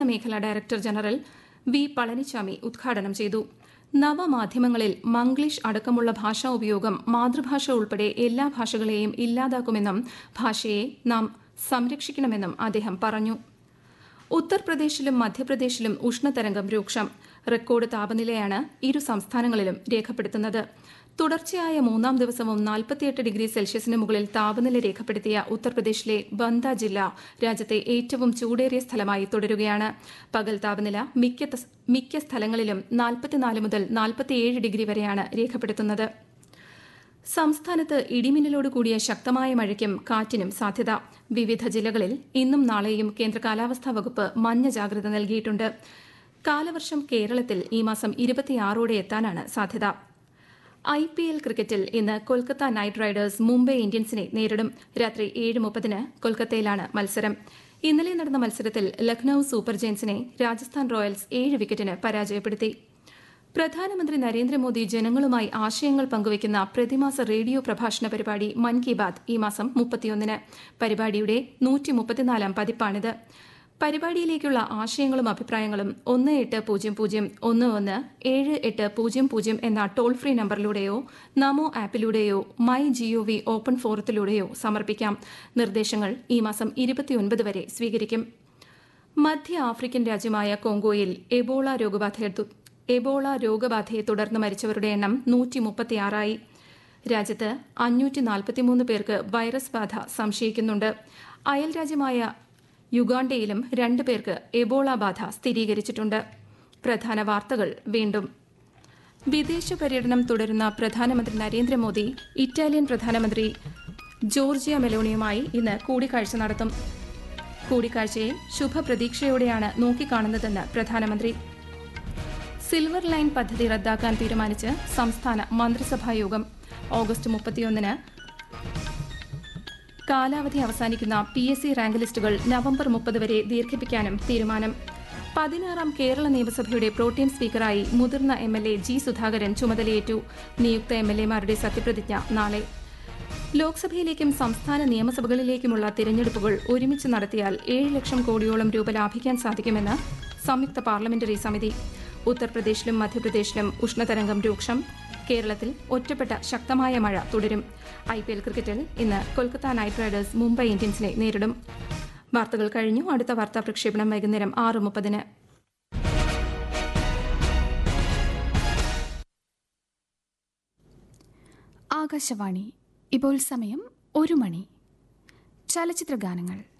മേഖലാ director general V Palaniswami ഉദ്ഘാടനം ചെയ്തു നവമാധ്യമങ്ങളിൽ മംഗ്ലീഷ് അടക്കമുള്ള ഭാഷാ ഉപയോഗം മാതൃഭാഷ ഉൾപ്പെടെ എല്ലാ ഭാഷകളെയും ഇല്ലാതാക്കുമെന്നും ഭാഷയെ നാം സംരക്ഷിക്കണമെന്നും അദ്ദേഹം പറഞ്ഞു ഉത്തർപ്രദേശിലും മധ്യപ്രദേശിലും ഉഷ്ണതരംഗം രൂക്ഷം റെക്കോർഡ് താപനിലയാണ് ഇരു സംസ്ഥാനങ്ങളിലും രേഖപ്പെടുത്തുന്നത് തുടർച്ചയായ മൂന്നാം ദിവസവും നാൽപ്പത്തിയെട്ട് ഡിഗ്രി സെൽഷ്യസിന് മുകളിൽ താപനില രേഖപ്പെടുത്തിയ ഉത്തർപ്രദേശിലെ ബന്ദ ജില്ല രാജ്യത്തെ ഏറ്റവും ചൂടേറിയ സ്ഥലമായി തുടരുകയാണ് പകൽ താപനില മിക്ക ത- മിക്ക സ്ഥലങ്ങളിലും നാൽപ്പത്തിനാല് മുതൽ നാൽപ്പത്തിയേഴ് ഡിഗ്രി വരെയാണ് രേഖപ്പെടുത്തുന്നത് സംസ്ഥാനത്ത് ഇടിമിന്നലോട് കൂടിയ ശക്തമായ മഴയ്ക്കും കാറ്റിനും സാധ്യത വിവിധ ജില്ലകളിൽ ഇന്നും നാളെയും കേന്ദ്ര കാലാവസ്ഥാ വകുപ്പ് മഞ്ഞ ജാഗ്രത നൽകിയിട്ടുണ്ട് കാലവർഷം കേരളത്തിൽ ഈ മാസം ഇരുപത്തിയാറോടെ എത്താനാണ് സാധ്യത ഐ പി എൽ ക്രിക്കറ്റിൽ ഇന്ന് കൊൽക്കത്ത നൈറ്റ് റൈഡേഴ്സ് മുംബൈ ഇന്ത്യൻസിനെ നേരിടും രാത്രി ഏഴ് മുപ്പതിന് കൊൽക്കത്തയിലാണ് മത്സരം ഇന്നലെ നടന്ന മത്സരത്തിൽ ലക്നൌ സൂപ്പർ ജയൻസിനെ രാജസ്ഥാൻ റോയൽസ് ഏഴ് വിക്കറ്റിന് പരാജയപ്പെടുത്തി പ്രധാനമന്ത്രി നരേന്ദ്രമോദി ജനങ്ങളുമായി ആശയങ്ങൾ പങ്കുവയ്ക്കുന്ന പ്രതിമാസ റേഡിയോ പ്രഭാഷണ പരിപാടി മൻ കി ബാത് ഈ മാസം മുപ്പത്തിയൊന്നിന് പരിപാടിയുടെ നൂറ്റി മുപ്പത്തിനാലാം പതിപ്പാണിത് പരിപാടിയിലേക്കുള്ള ആശയങ്ങളും അഭിപ്രായങ്ങളും ഒന്ന് എട്ട് പൂജ്യം പൂജ്യം ഒന്ന് ഒന്ന് ഏഴ് എട്ട് പൂജ്യം പൂജ്യം എന്ന ടോൾ ഫ്രീ നമ്പറിലൂടെയോ നമോ ആപ്പിലൂടെയോ മൈ ജിഒ വി ഓപ്പൺ ഫോറത്തിലൂടെയോ സമർപ്പിക്കാം നിർദ്ദേശങ്ങൾ ഈ മാസം ഇരുപത്തിയൊൻപത് വരെ സ്വീകരിക്കും മധ്യ ആഫ്രിക്കൻ രാജ്യമായ കോങ്കോയിൽ എബോള രോഗബാധയെ തു- എബോള രോഗബാധയെ തുടർന്ന് മരിച്ചവരുടെ എണ്ണം നൂറ്റി മുപ്പത്തിയാറായി രാജ്യത്ത് അഞ്ഞൂറ്റി നാൽപ്പത്തിമൂന്ന് പേർക്ക് വൈറസ് ബാധ സംശയിക്കുന്നുണ്ട് അയൽ രാജ്യമായ യുഗാണ്ടയിലും രണ്ട് പേർക്ക് എബോള ബാധ സ്ഥിരീകരിച്ചിട്ടുണ്ട് പ്രധാന വാർത്തകൾ വീണ്ടും വിദേശ പര്യടനം തുടരുന്ന പ്രധാനമന്ത്രി നരേന്ദ്രമോദി ഇറ്റാലിയൻ പ്രധാനമന്ത്രി ജോർജിയ മെലോണിയുമായി ഇന്ന് കൂടിക്കാഴ്ച നടത്തും കൂടിക്കാഴ്ചയെ ശുഭപ്രതീക്ഷയോടെയാണ് നോക്കിക്കാണുന്നതെന്ന് പ്രധാനമന്ത്രി സിൽവർ ലൈൻ പദ്ധതി റദ്ദാക്കാൻ തീരുമാനിച്ച് സംസ്ഥാന മന്ത്രിസഭാ യോഗം ഓഗസ്റ്റ് മുപ്പത്തിയൊന്നിന് കാലാവധി അവസാനിക്കുന്ന പി എസ് സി റാങ്ക് ലിസ്റ്റുകൾ നവംബർ മുപ്പത് വരെ ദീർഘിപ്പിക്കാനും തീരുമാനം പതിനാറാം കേരള നിയമസഭയുടെ പ്രോട്ടീം സ്പീക്കറായി മുതിർന്ന M L A G Sudhakaran ചുമതലയേറ്റു നിയുക്ത എം എൽ എമാരുടെ സത്യപ്രതിജ്ഞ നാളെ ലോക്സഭയിലേക്കും സംസ്ഥാന നിയമസഭകളിലേക്കുമുള്ള തിരഞ്ഞെടുപ്പുകൾ ഒരുമിച്ച് നടത്തിയാൽ ഏഴ് ലക്ഷം കോടിയോളം രൂപ ലാഭിക്കാൻ സാധിക്കുമെന്ന് സംയുക്ത പാർലമെന്ററി സമിതി ഉത്തർപ്രദേശിലും മധ്യപ്രദേശിലും ഉഷ്ണതരംഗം രൂക്ഷം കേരളത്തിൽ ഒറ്റപ്പെട്ട ശക്തമായ മഴ തുടരും ഐ പി എൽ ക്രിക്കറ്റിൽ ഇന്ന് കൊൽക്കത്ത നൈറ്റ് റൈഡേഴ്സ് മുംബൈ ഇന്ത്യൻസിനെ നേരിടും വാർത്തകൾ കഴിഞ്ഞു അടുത്ത വാർത്താ പ്രക്ഷേപണം വൈകുന്നേരം ആറ് മുപ്പതിന് ആകാശവാണി ഇപ്പോൾ സമയം ഒരു മണി ചലച്ചിത്ര ഗാനങ്ങൾ